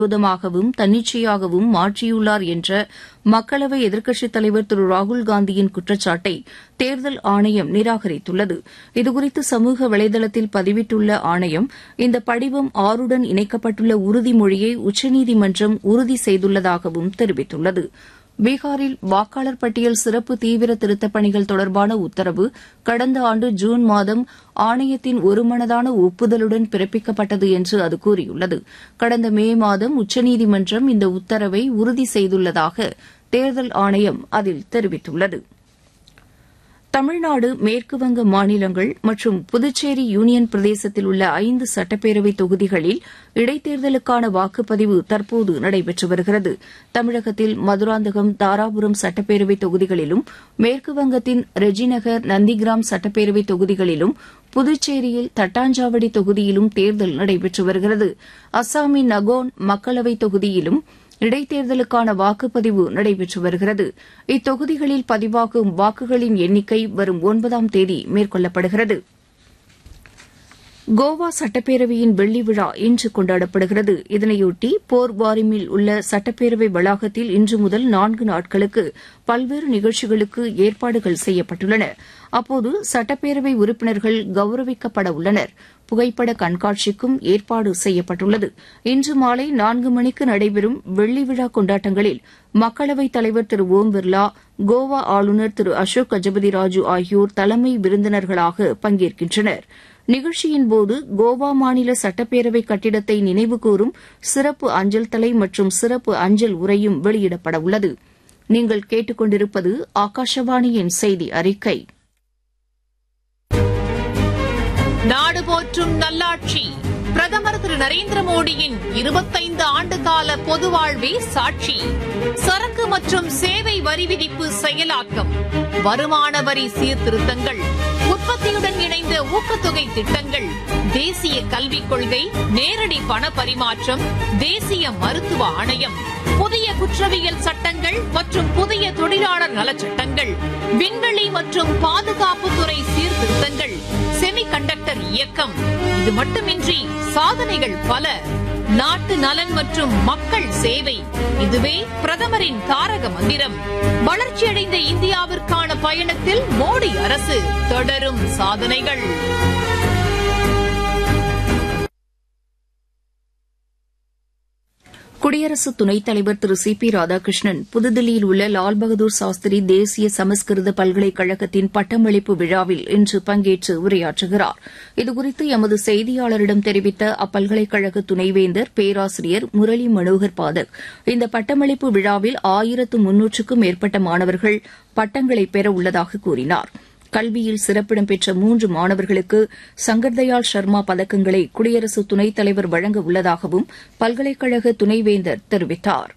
விரோதமாகவும் தன்னிச்சையாகவும் மாற்றியுள்ளார் என்ற மக்களவை எதிர்க்கட்சித் தலைவர் திரு ராகுல்காந்தியின் குற்றச்சாட்டை தேர்தல் ஆணையம் நிராகரித்துள்ளது இதுகுறித்து சமூக வலைதளத்தில் பதிவிட்டுள்ள ஆணையம் இந்த படிவம் ஆறுடன் இணைக்கப்பட்டுள்ள உறுதிமொழியை உச்சநீதிமன்றம் உறுதி செய்துள்ளதாகவும் தெரிவித்துள்ளது பீகாரில் வாக்காளர் பட்டியல் சிறப்பு தீவிர திருத்தப் பணிகள் தொடர்பான உத்தரவு கடந்த ஆண்டு ஜூன் மாதம் ஆணையத்தின் ஒருமனதான ஒப்புதலுடன் பிறப்பிக்கப்பட்டது என்று அது கூறியுள்ளது கடந்த மே மாதம் உச்சநீதிமன்றம் இந்த உத்தரவை உறுதி செய்துள்ளதாக தேர்தல் ஆணையம் அதில் தெரிவித்துள்ளது தமிழ்நாடு மேற்குவங்க மாநிலங்கள் மற்றும் புதுச்சேரி யூனியன் பிரதேசத்தில் உள்ள ஐந்து சட்டப்பேரவை தொகுதிகளில் இடைத்தேர்தலுக்கான வாக்குப்பதிவு தற்போது நடைபெற்று வருகிறது தமிழகத்தில் மதுராந்தகம் தாராபுரம் சட்டப்பேரவை தொகுதிகளிலும் மேற்குவங்கத்தின் ரெஜிநகர் நந்திகிராம் சட்டப்பேரவை தொகுதிகளிலும் புதுச்சேரியில் தட்டாஞ்சாவடி தொகுதியிலும் தேர்தல் நடைபெற்று வருகிறது அஸ்ஸாமின் நகோன் மக்களவைத் தொகுதியிலும் இடைத்தேர்தலுக்கான வாக்குப்பதிவு நடைபெற்று வருகிறது இத்தொகுதிகளில் பதிவாகும் வாக்குகளின் எண்ணிக்கை வரும் ஒன்பதாம் தேதி மேற்கொள்ளப்படுகிறது கோவா சட்டப்பேரவையின் வெள்ளி விழா இன்று கொண்டாடப்படுகிறது இதனையொட்டி போர்வாரிமில் உள்ள சட்டப்பேரவை வளாகத்தில் இன்று முதல் நான்கு நாட்களுக்கு பல்வேறு நிகழ்ச்சிகளுக்கு ஏற்பாடுகள் செய்யப்பட்டுள்ளன அப்போது சட்டப்பேரவை உறுப்பினர்கள் கௌரவிக்கப்பட உள்ளனர் புகைப்பட கண்காட்சிக்கும் ஏற்பாடு செய்யப்பட்டுள்ளது இன்று மாலை நான்கு மணிக்கு நடைபெறும் வெள்ளி விழா கொண்டாட்டங்களில் மக்களவைத் தலைவர் திரு ஓம் பிர்லா கோவா ஆளுநர் திரு அசோக் கஜபதி ராஜு ஆகியோர் தலைமை விருந்தினர்களாக பங்கேற்கின்றனர் நிகழ்ச்சியின்போது கோவா மாநில சட்டப்பேரவை கட்டிடத்தை நினைவுகூரும் சிறப்பு அஞ்சல் தலை மற்றும் சிறப்பு அஞ்சல் உரையும் வெளியிடப்பட உள்ளது நீங்கள் கேட்டுக்கொண்டிருப்பது ஆகாஷவாணியின் செய்தி அறிக்கை நாடு போற்றும் நல்லாட்சி பிரதமர் திரு நரேந்திர மோடியின் இருபத்தைந்து ஆண்டு கால பொது வாழ்வே சாட்சி சரக்கு மற்றும் சேவை வரி விதிப்பு செயலாக்கம் வருமான வரி சீர்திருத்தங்கள் உற்பத்தியுடன் இணைந்த ஊக்கத்தொகை திட்டங்கள் தேசிய கல்விக் கொள்கை நேரடி பண பரிமாற்றம் தேசிய மருத்துவ ஆணையம் புதிய குற்றவியல் சட்டங்கள் மற்றும் புதிய தொழிலாளர் நலச்சட்டங்கள் விண்வெளி மற்றும் பாதுகாப்புத்துறை சீர்திருத்தங்கள் செமி கண்டக்டர் இயக்கம் இது மட்டுமின்றி சாதனைகள் பல நாட்டு நலன் மற்றும் மக்கள் சேவை இதுவே பிரதமரின் தாரக மந்திரம் வளர்ச்சியடைந்த இந்தியாவிற்கான பயணத்தில் மோடி அரசு தொடரும் சாதனைகள் குடியரசு துணைத் தலைவர் திரு சி பி ராதாகிருஷ்ணன் புதுதில்லியில் உள்ள லால் பகதூர் சாஸ்திரி தேசிய சமஸ்கிருத பல்கலைக்கழகத்தின் பட்டமளிப்பு விழாவில் இன்று பங்கேற்று உரையாற்றுகிறார் இதுகுறித்து எமது செய்தியாளரிடம் தெரிவித்த அப்பல்கலைக்கழக துணைவேந்தர் பேராசிரியர் முரளி மனோகர் பாதக் இந்த பட்டமளிப்பு விழாவில் ஆயிரத்து முன்னூற்றுக்கும் மேற்பட்ட மாணவர்கள் பட்டங்களை பெற உள்ளதாக கூறினாா் கல்வியில் சிறப்பிடம் பெற்ற மூன்று மாணவர்களுக்கு சங்கர்தயாள் சர்மா பதக்கங்களை குடியரசு துணைத் தலைவர் வழங்க உள்ளதாகவும் பல்கலைக்கழக துணைவேந்தர் தெரிவித்தார்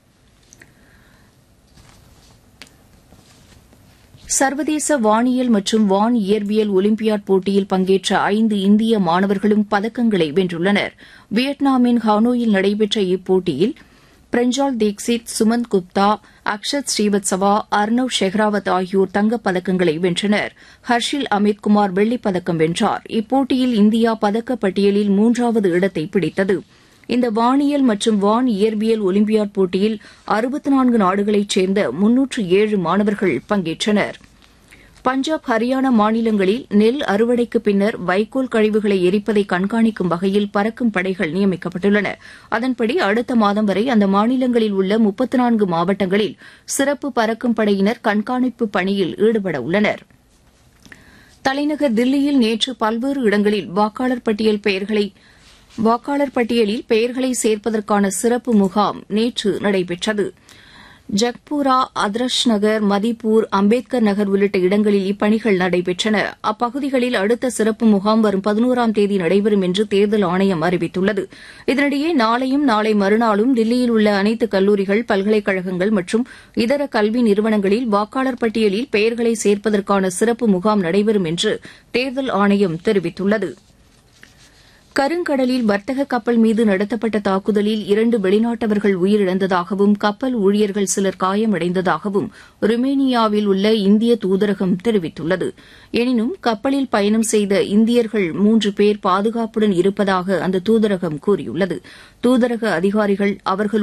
சர்வதேச வானியல் மற்றும் வான் இயற்பியல் ஒலிம்பியாட் போட்டியில் பங்கேற்ற ஐந்து இந்திய மாணவர்களும் பதக்கங்களை வென்றுள்ளனர் வியட்நாமின் ஹானோயில் நடைபெற்ற இப்போட்டியில் பிரஞ்சால் தீக்ஷித் சுமந்த் குப்தா அக்ஷத் ஸ்ரீவத்சவா அர்னவ் ஷெஹ்ராவத் ஆகியோர் தங்கப் பதக்கங்களை வென்றனர் ஹர்ஷில் அமித் குமார் வெள்ளிப் பதக்கம் வென்றார் இப்போட்டியில் இந்தியா பதக்கப் பட்டியலில் மூன்றாவது இடத்தை பிடித்தது இந்த வானியல் மற்றும் வான் இயற்பியல் ஒலிம்பியாட் போட்டியில் அறுபத்து நான்கு நாடுகளைச் சேர்ந்த முன்னூற்று ஏழு மாணவர்கள் பங்கேற்றனர் பஞ்சாப் ஹரியானா மாநிலங்களில் நெல் அறுவடைக்கு பின்னர் வைக்கோல் கழிவுகளை எரிப்பதை கண்காணிக்கும் வகையில் பறக்கும் படைகள் நியமிக்கப்பட்டுள்ளன அதன்படி அடுத்த மாதம் வரை அந்த மாநிலங்களில் உள்ள முப்பத்து நான்கு மாவட்டங்களில் சிறப்பு பறக்கும் படையினர் கண்காணிப்பு பணியில் ஈடுபட உள்ளனர் தலைநகர் தில்லியில் நேற்று பல்வேறு இடங்களில் வாக்காளர் பட்டியல் பெயர்களை வாக்காளர் பட்டியலில் பெயர்களை சேர்ப்பதற்கான சிறப்பு முகாம் நேற்று நடைபெற்றது ஜக்பூரா அதர்ஷ் நகர் மதிப்பூர் அம்பேத்கர் நகர் உள்ளிட்ட இடங்களில் இப்பணிகள் நடைபெற்றன அப்பகுதிகளில் அடுத்த சிறப்பு முகாம் வரும் பதினோராம் தேதி நடைபெறும் என்று தேர்தல் ஆணையம் அறிவித்துள்ளது இதனிடையே நாளையும் நாளை மறுநாளும் தில்லியில் உள்ள அனைத்து கல்லூரிகள் பல்கலைக்கழகங்கள் மற்றும் இதர கல்வி நிறுவனங்களில் வாக்காளர் பட்டியலில் பெயர்களை சேர்ப்பதற்கான சிறப்பு முகாம் நடைபெறும் என்று தேர்தல் ஆணையம் தெரிவித்துள்ளது கருங்கடலில் வர்த்தக கப்பல் மீது நடத்தப்பட்ட தாக்குதலில் இரண்டு வெளிநாட்டவர்கள் உயிரிழந்ததாகவும் கப்பல் ஊழியர்கள் சிலர் காயமடைந்ததாகவும் ருமேனியாவில் உள்ள இந்திய தூதரகம் தெரிவித்துள்ளது எனினும் கப்பலில் பயணம் செய்த இந்தியர்கள் மூன்று பேர் பாதுகாப்புடன் இருப்பதாக அந்த தூதரகம் கூறியுள்ளது தூதரக அதிகாரிகள் அவர்கள்